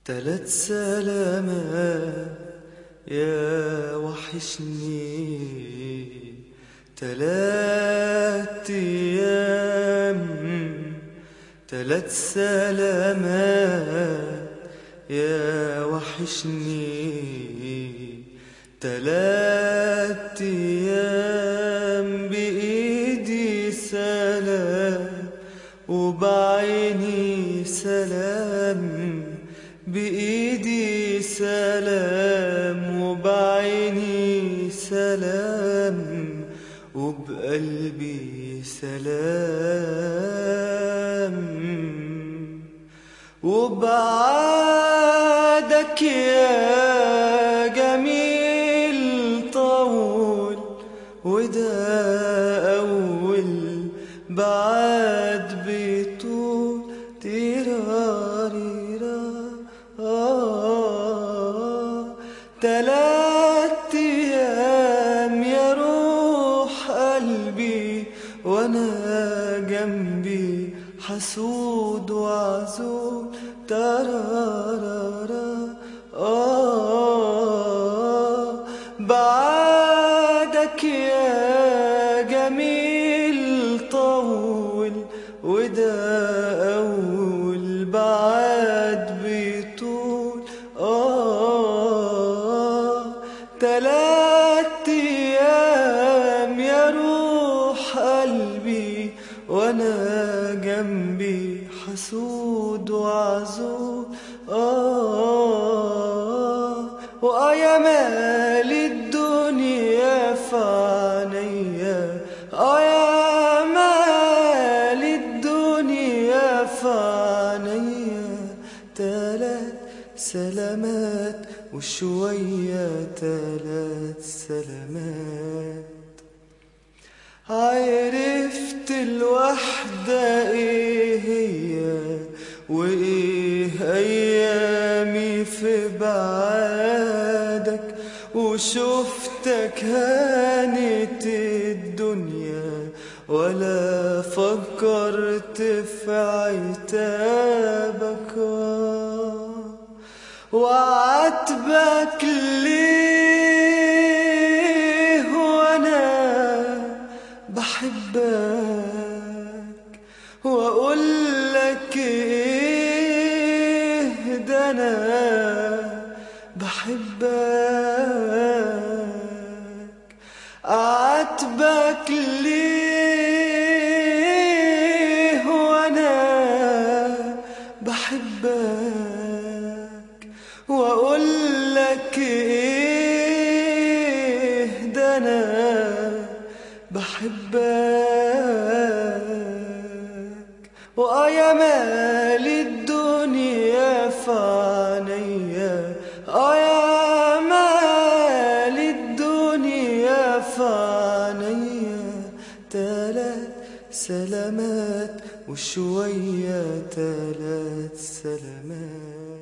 تلات سلامات يا وحشني تلات ايام تلات سلامات يا وحشني تلات ايام بايدي سلام وبعيني سلام بإيدي سلام وبعيني سلام وبقلبي سلام وبعادك يا جميل طول وده أول بعد بيطول تيراريرا آه تلات أيام يا روح قلبي وأنا جنبي حسود وعزول ترارارا آه بعدك يا جميل طول وده أول بعد بيطول آه تلات أيام يا روح قلبي وأنا جنبي حسود وعزول آه وآيا مال الدنيا فعنيا آيا مال الدنيا فعنيا تلات سلامات وشوية تلات سلامات عرفت الوحدة ايه هي وايه ايامي في بعادك وشفتك هانت الدنيا ولا فكرت في عتابك وعاتبك ليه وانا بحبك واقول لك ايه ده انا بحبك اعاتبك ليه وانا بحبك واقول لك ايه ده انا بحبك وآيا مال الدنيا فعنيا آيا مال الدنيا فعنيا تلات سلامات وشوية تلات سلامات